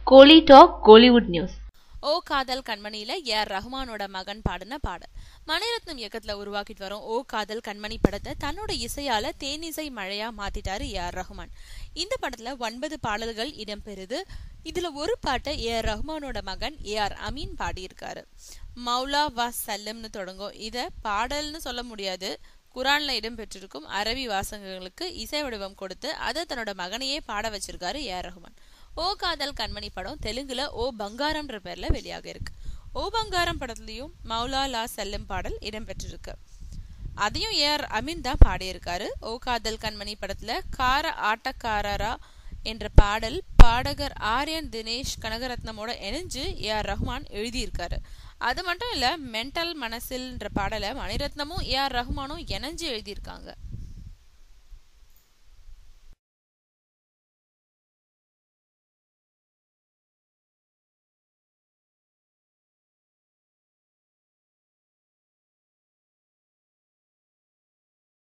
கோலி talk Kollywood news O Kadhal கண்மணியில A R ரஹ்மானோட மகன் பாடின பாடல் மணிரத்னம் இயக்கத்துல உருவாக்கிட்டு வரும் ஓ காதல் கண்மணி படத்தை தன்னோட இசையால தேனிசை மழையா மாத்திட்டாரு ஏ ஆர் ரஹ்மான் இந்த படத்துல ஒன்பது பாடல்கள் இடம்பெறுது இதுல ஒரு பாட்டை ஏ ஆர் ரஹ்மானோட மகன் ஏ ஆர் அமீன் பாடியிருக்காரு மௌலா வா சல்லம்னு தொடங்கும் இத பாடல்னு சொல்ல முடியாது குரான்ல இடம்பெற்றிருக்கும் அரபி வாசகங்களுக்கு இசை வடிவம் கொடுத்து அதை தன்னோட மகனையே பாட வச்சிருக்காரு ஏ ஆர் ரஹ்மான் ஓ காதல் கண்மணி படம் தெலுங்குல ஓ பங்காரம்ன்ற பேர்ல வெளியாக இருக்கு ஓ பங்காரம் படத்துலயும் மௌலா லா செல்லம் பாடல் இடம்பெற்றிருக்கு அதையும் ஏஆர் அமீன் தான் பாடியிருக்காரு ஓ காதல் கண்மணி படத்துல கார ஆட்டக்காரரா என்ற பாடல் பாடகர் ஆரியன் தினேஷ் கனகரத்னமோட இணைஞ்சு ஏ ஆர் ரஹ்மான் எழுதியிருக்காரு அது மட்டும் இல்ல மென்டல் மனசில்ன்ற பாடலை மணிரத்னமும் ஏ ஆர் ரஹ்மானும் இணைஞ்சு எழுதியிருக்காங்க